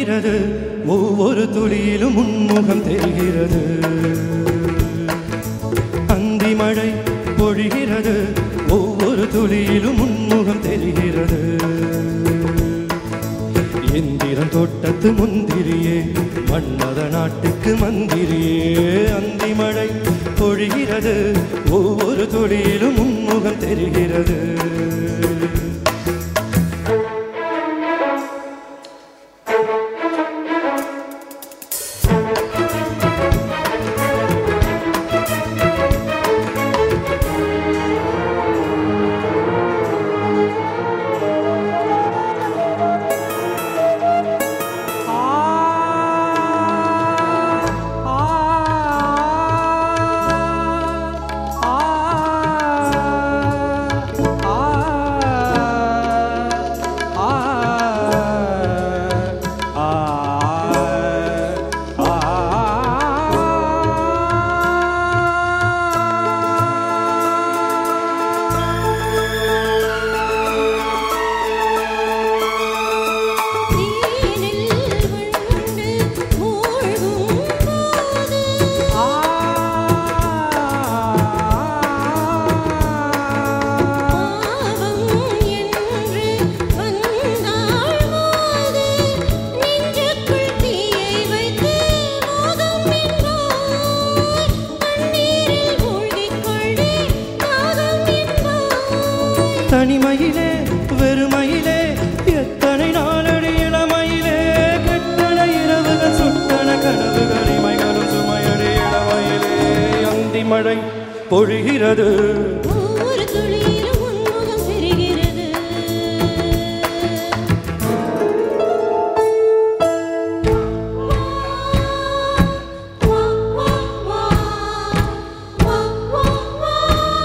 பொழிகிறது ஒவ்வொரு துளியிலும் உன்முகம் தெரிகிறது அந்தி மழை பொழிகிறது ஒவ்வொரு துளியிலும் உன்முகம் தெரிகிறது எந்திரம் தோட்டத்து முந்திரியே மன்மத நாட்டுக்கு மந்திரியே அந்தி மழை பொழிகிறது ஒவ்வொரு துளியிலும் உன்முகம் தெரிகிறது தீனில் விழுந்து மூழ்கும் போது பாவம் என்று வந்தாள் போது நெஞ்சுக்குள் தீயை வைத்து மோகம் என்பாய் கண்ணீரில் மூழ்கிக் கொண்டே தாகம் என்பாய் தனிமையிலே வெறுமையிலே எத்தனை நாளடி இளமையிலே கெட்டன இரவுகள் சுட்டன கனவுகள் இமைகளும் சுமையடி இளமையிலே அந்தி மழை பொழிகிறது ஒவ்வொரு துளியிலும் உன்முகம் தெரிகிறது வா வா வா வா வா வா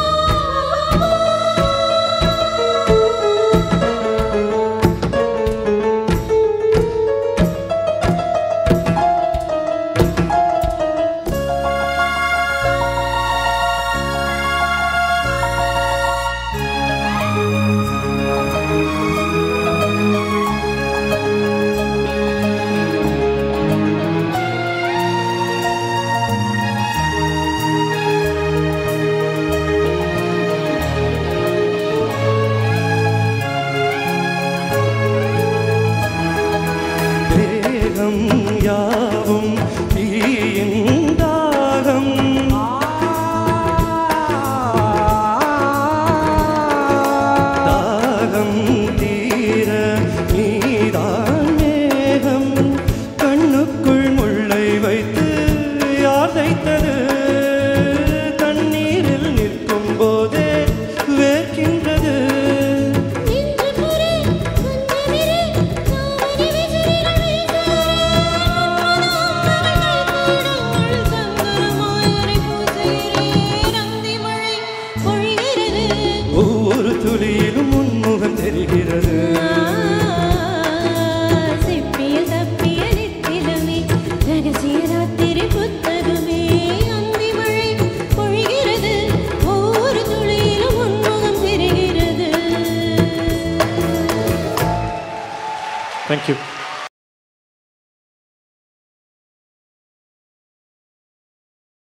தேகம் யாவும் தீயின் தாகம் தாகம் தீர நீதான் மேகம் கண்ணுக்குள் முள்ளை வைத்து யார் தைத்தது தண்ணீரில் நிற்கும் போதே வேர்க்கின்றது நின்று பொறு கொஞ்சமிரு தாவணி விசிறிகள் வீசுகிறேன் சங்கரமாயரை பூசுகிறேன் அந்தி மழை பொழிகிறது ஒவ்வொரு துளியிலும் உன்முகம் தெரிகிறது சிப்பியில் தப்பிய நித்திலமே ரகசிய ராத்திரி புத்தகமே அந்தி மழை பொழிகிறது ஒவ்வொரு துளியிலும் உன்முகம் தெரிகிறது தேங்க்யூ